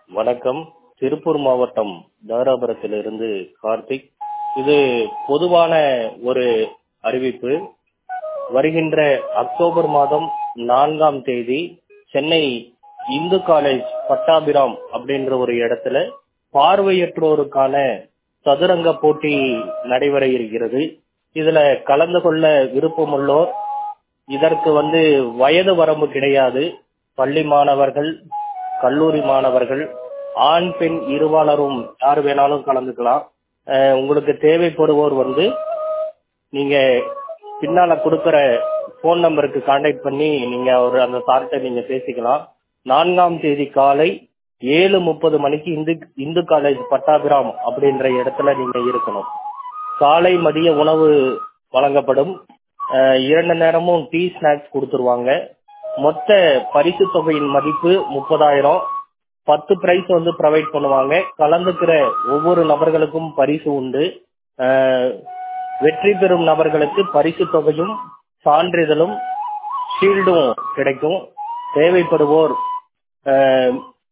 வணக்கம் திருப்பூர் மாவட்டம் தாராபுரத்திலிருந்து கார்த்திக் இது பொதுவான ஒரு அறிவிப்பு வருகின்ற அக்டோபர் மாதம் நான்காம் தேதி சென்னை இந்து காலேஜ் பட்டாபிராம் அப்படின்ற ஒரு இடத்துல பார்வையற்றோருக்கான சதுரங்க போட்டி நடைபெற இருக்கிறது இதுல கலந்து கொள்ள விருப்பமுள்ளோர் இதற்கு வந்து வயது வரம்பு கிடையாது பள்ளி மாணவர்கள் கல்லூரி மாணவர்கள் ஆண் பெண் இருபாலரும் யார் வேணாலும் கலந்துக்கலாம் அஹ் உங்களுக்கு தேவைப்படுவோர் வந்து நீங்க பின்னால கொடுக்கிற போன் நம்பருக்கு கான்டாக்ட் பண்ணி நீங்க ஒரு அந்த சார்ட்ட நீங்க பேசிக்கலாம் நான்காம் தேதி காலை ஏழு முப்பது மணிக்கு இந்து இந்து காலேஜ் பட்டாபிராம் அப்படின்ற இடத்துல நீங்க இருக்கணும் காலை மதிய உணவு வழங்கப்படும் அஹ் இரண்டு நேரமும் டீ ஸ்நாக்ஸ் கொடுத்துருவாங்க மொத்த பரிசு தொகையின் மதிப்பு முப்பதாயிரம் பத்து பிரைஸ் வந்து ப்ரொவைட் பண்ணுவாங்க கலந்துக்கிற ஒவ்வொரு நபர்களுக்கும் பரிசு உண்டு அஹ் வெற்றி பெறும் நபர்களுக்கு பரிசு தொகையும் சான்றிதழும் ஷீல்டும் கிடைக்கும் தேவைப்படுவோர் அஹ்,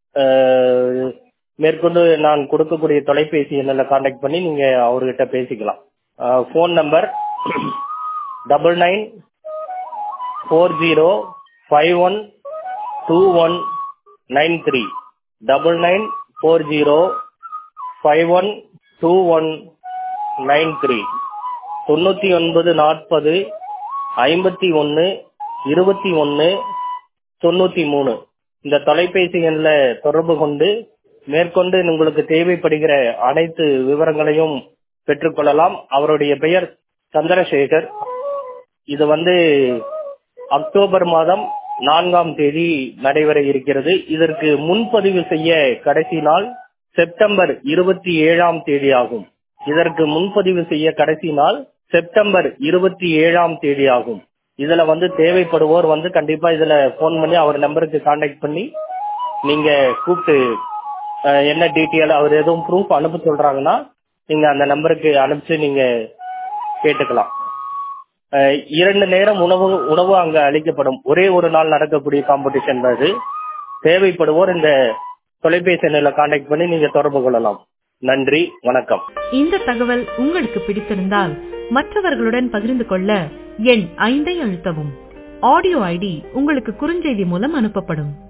அஹ், மேற்கொண்டு நான் கொடுக்கக்கூடிய தொலைபேசி எண்ணில் கான்டாக்ட் பண்ணி நீங்க அவர்கிட்ட பேசிக்கலாம் phone number double nine four zero five one two one nine three double nine four zero five one two one nine three தொண்ணூற்றி ஒன்பது நாற்பது ஐம்பத்தி ஒன்று இருபத்தி ஒன்று தொண்ணூற்றி மூணு இந்த தொலைபேசி எண்ணில் தொடர்பு கொண்டு மேற்கொண்டு உங்களுக்கு தேவைப்படுகிற அனைத்து விவரங்களையும் பெற்றுக்கொள்ளலாம் அவருடைய பெயர் சந்திரசேகர் இது வந்து அக்டோபர் மாதம் நான்காம் தேதி நடைபெற இருக்கிறது இதற்கு முன்பதிவு செய்ய கடைசி நாள் செப்டம்பர் இருபத்தி ஏழாம் தேதி ஆகும் இதற்கு முன்பதிவு செய்ய கடைசி நாள் செப்டம்பர் இருபத்தி ஏழாம் தேதி ஆகும் இதுல வந்து தேவைப்படுவோர் வந்து கண்டிப்பா இதுல போன் பண்ணி அவர் நம்பருக்கு கான்டாக்ட் பண்ணி நீங்க கூப்பிட்டு அஹ், என்ன டீட்டெயில் அவர் எதுவும் ப்ரூஃப் அனுப்ப சொல்றாங்கன்னா நீங்க அந்த நம்பருக்கு அனுப்பிச்சு நீங்க கேட்டுக்கலாம் அஹ், இரண்டு நேரம் உணவு உணவு அங்க அளிக்கப்படும் ஒரே ஒரு நாள் நடக்கக்கூடிய காம்படிஷன் தான் இது தேவைப்படுவோர் இந்த தொலைபேசி எண்ணில் கான்டாக்ட் பண்ணி நீங்க தொடர்பு கொள்ளலாம் நன்றி வணக்கம் இந்த தகவல் உங்களுக்கு பிடித்திருந்தால் மற்றவர்களுடன் பகிர்ந்து கொள்ள எண் ஐந்தை அழுத்தவும் ஆடியோ ஐடி உங்களுக்கு குறுஞ்செய்தி மூலம் அனுப்பப்படும்